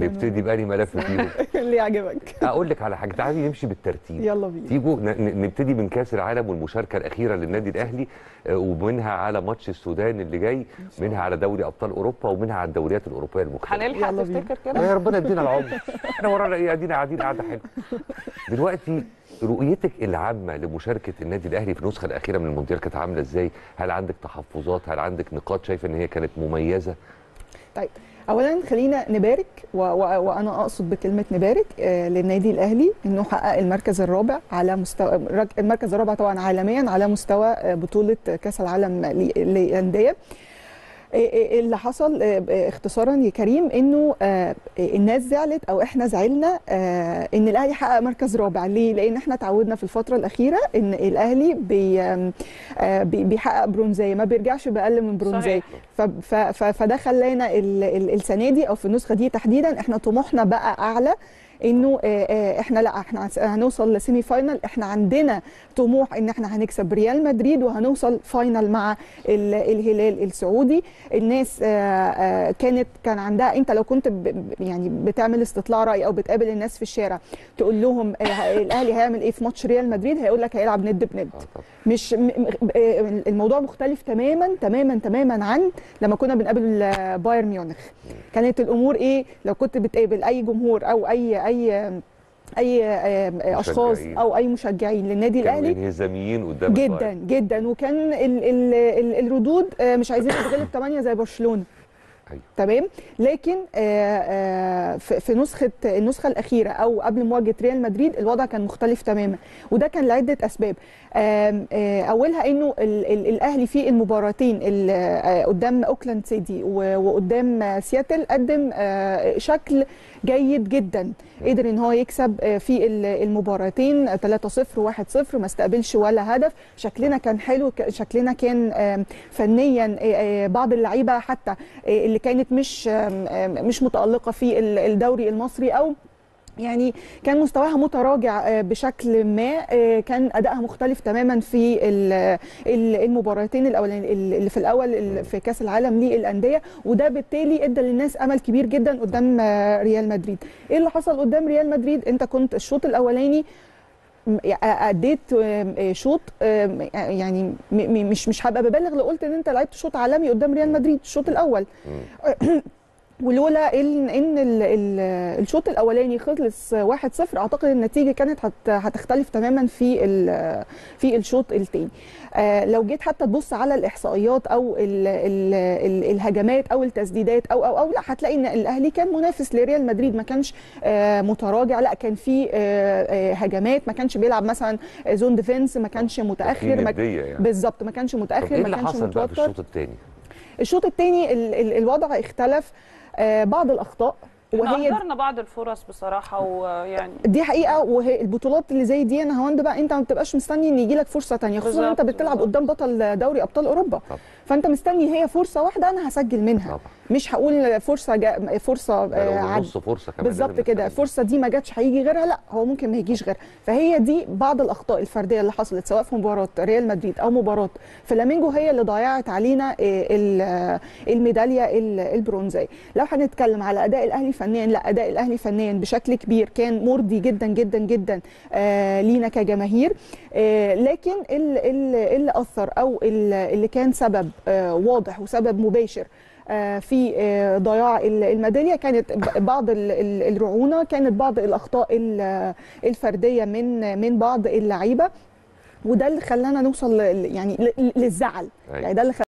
نبتدي بأنهي ملف فيهم اللي يعجبك اقول لك على حاجه تعالي نمشي بالترتيب يلا بينا تيجوا ن- ن- نبتدي من كاس العالم والمشاركه الاخيره للنادي الاهلي آه، ومنها على ماتش السودان اللي جاي منها على دوري ابطال اوروبا ومنها على الدوريات الاوروبيه المختلفه هنلحق يلا بينا. تفتكر كده يا ربنا يدينا العمر احنا ورانا ايه قاعدين قاعدين قاعده حلوه دلوقتي رؤيتك العامه لمشاركه النادي الاهلي في النسخه الاخيره من المونديال كانت عامله ازاي هل عندك تحفظات هل عندك نقاط شايفه ان هي كانت مميزه طيب اولا خلينا نبارك و... و... وانا اقصد بكلمه نبارك آه للنادي الاهلي انه حقق المركز الرابع على مستوى رك- المركز الرابع طبعا عالميا على مستوى آه، بطوله كاس العالم ل- للانديه آه، آه، اللي حصل آه، آه، اختصارا يا كريم انه آه، آه، الناس زعلت او احنا زعلنا آه، ان الاهلي حقق مركز رابع ليه؟ لان احنا تعودنا في الفتره الاخيره ان الاهلي بي آم، آه، بي- بيحقق برونزيه ما بيرجعش باقل من برونزيه صحيح. ف- ف- ف- فده خلانا ال- ال- السنه دي او في النسخه دي تحديدا احنا طموحنا بقى اعلى انه آه، آه، احنا لا احنا هنس- هنوصل لسيمي فاينل احنا عندنا طموح ان احنا هنكسب ريال مدريد وهنوصل فاينل مع ال- الهلال السعودي الناس آه، آه، كانت كان عندها انت لو كنت ب- ب- يعني بتعمل استطلاع راي او بتقابل الناس في الشارع تقول لهم آه، الاهلي هيعمل ايه في ماتش ريال مدريد هيقول لك هيلعب ند بند آه طبعا. مش م- م- آه، الموضوع مختلف تماما تماما تماما عن لما كنا بنقابل آه، بايرن ميونخ كانت الامور ايه لو كنت بتقابل اي جمهور او اي اي اي آه، اشخاص مشجعين. او اي مشجعين للنادي كانوا الاهلي انهزاميين قدام جدا البايرن. جدا وكان ال ال ال الردود آه، مش عايزين نتغلب 8 زي برشلونه أيوة. تمام لكن آه، آه، في في نسخه النسخه الاخيره او قبل مواجهه ريال مدريد الوضع كان مختلف تماما وده كان لعده اسباب آم، آه، اولها انه ال- ال- الاهلي في المباراتين ال- آه، قدام اوكلاند سيتي و- وقدام آه، سياتل قدم آه، شكل جيد جدا قدر ان هو يكسب آه، في ال- المباراتين 3-0 1-0 ما استقبلش ولا هدف شكلنا كان حلو ك- شكلنا كان آم، فنيا آه، آه، بعض اللعيبه حتى آه، اللي كانت مش آم، آم، مش متالقه في ال- الدوري المصري او يعني كان مستواها متراجع آه، بشكل ما آه، كان ادائها مختلف تماما في ال- ال- المباراتين الاولانيين اللي في الاول ال- في كاس العالم للانديه وده بالتالي ادى للناس امل كبير جدا قدام آه، ريال مدريد ايه اللي حصل قدام ريال مدريد انت كنت الشوط الاولاني م- اديت آم، آه، شوط آم، يعني م- م- مش مش هبقى ببالغ لو قلت ان انت لعبت شوط عالمي قدام ريال مدريد الشوط الاول ولولا ان ان ال- ال- الشوط الاولاني خلص 1-0 اعتقد النتيجه كانت هت- هتختلف تماما في ال- في الشوط الثاني لو جيت حتى تبص على الاحصائيات او ال ال ال الهجمات او التسديدات او او او لا هتلاقي ان الاهلي كان منافس لريال مدريد ما كانش آه، متراجع لا كان في آه، آه، هجمات ما كانش بيلعب مثلا زون ديفنس ما كانش متاخر ما ندية يعني. بالظبط ما كانش طب متاخر ايه ما اللي كانش حصل بقى في متوتر الشوط الثاني الشوط الثاني الوضع اختلف آه، بعض الاخطاء احنا وهي اهدرنا بعض الفرص بصراحه ويعني دي حقيقه وهي البطولات اللي زي دي انا هوند بقى انت ما بتبقاش مستني ان يجي لك فرصه تانية خصوصا انت بالظبط، بتلعب بالظبط. قدام بطل دوري ابطال اوروبا طبعا. فانت مستني هي فرصه واحده انا هسجل منها طبعا. مش هقول فرصه جا فرصه ده لو آه، عد نص فرصه كمان بالظبط لازم كده نستغلها. الفرصه دي ما جاتش هيجي غيرها لا هو ممكن ما يجيش غيرها فهي دي بعض الاخطاء الفرديه اللي حصلت سواء في مباراه ريال مدريد او مباراه فلامينجو هي اللي ضيعت علينا آه، ال- آه، الميداليه ال- البرونزيه لو هنتكلم على اداء الاهلي فنيا لا اداء الاهلي فنيا بشكل كبير كان مرضي جدا جدا جدا آه، لينا كجماهير آه، لكن ال- ال- اللي اثر او ال- اللي كان سبب آه، واضح وسبب مباشر آه، في آه، ضياع ال- الميداليه كانت ب- بعض ال- ال- الرعونه كانت بعض الاخطاء ال- الفرديه من من بعض اللعيبه وده اللي خلانا نوصل ل- يعني ل- للزعل أيوة. يعني ده اللي